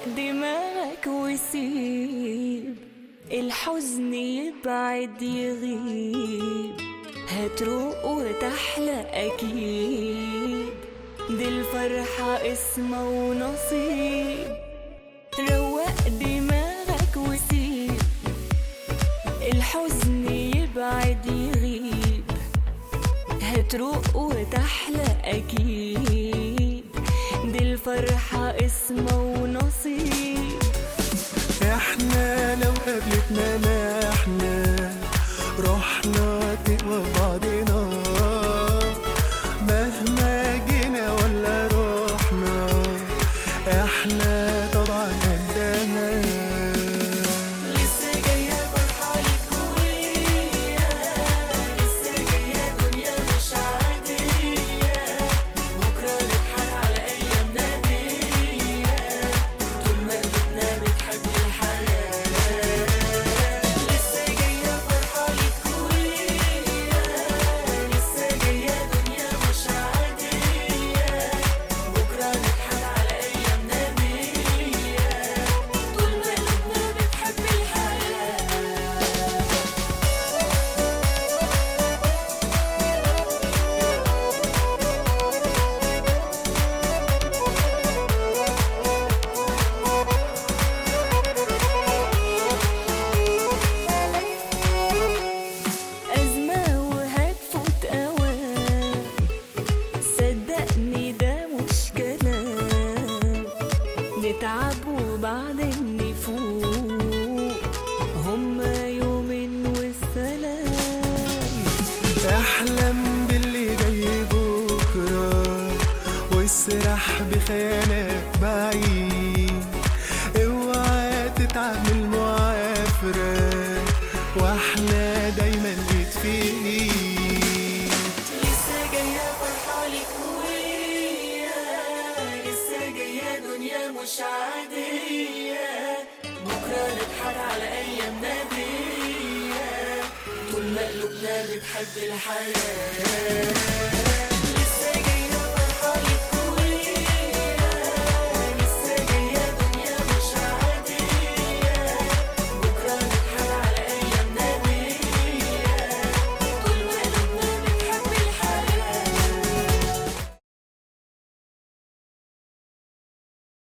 دماغك وسيب الحزن يبعد يغيب هتروق وتحلى أكيد دي الفرحة اسمه ونصيب روق دماغك وسيب الحزن يبعد يغيب هتروق وتحلى أكيد دي الفرحة اسمه ونصيب احنا لو قابلتنا ما احنا رحنا تقوى بعضنا مهما جينا ولا رحنا احنا طبعا قدنا لسه جاية فرحة ليك ويا لسه جاية دنيا مش عادية بكرة نضحك على أيامنا دي طول ما قلوبنا بتحب الحياة لسه جاية فرحة ليك ويا لسه جاية دنيا مش عادية بكرة نضحك على أيامنا دي طول ما قلوبنا بتحب الحياة أزمة وهتفوت أوام صدقني ده مش كلام نتعب وبعدين نفوق هما يومين والسلام احلم باللي جاي بكره واسرح بخيالك بعيد اوعى تتعامل معافرة واحنا دايما ايد في ايد لسه جاية فرحة ليك ويا لسه جاية دنيا مش عادية بكرة نضحك على أيامنا دي طول ما قلوبنا بتحب الحياة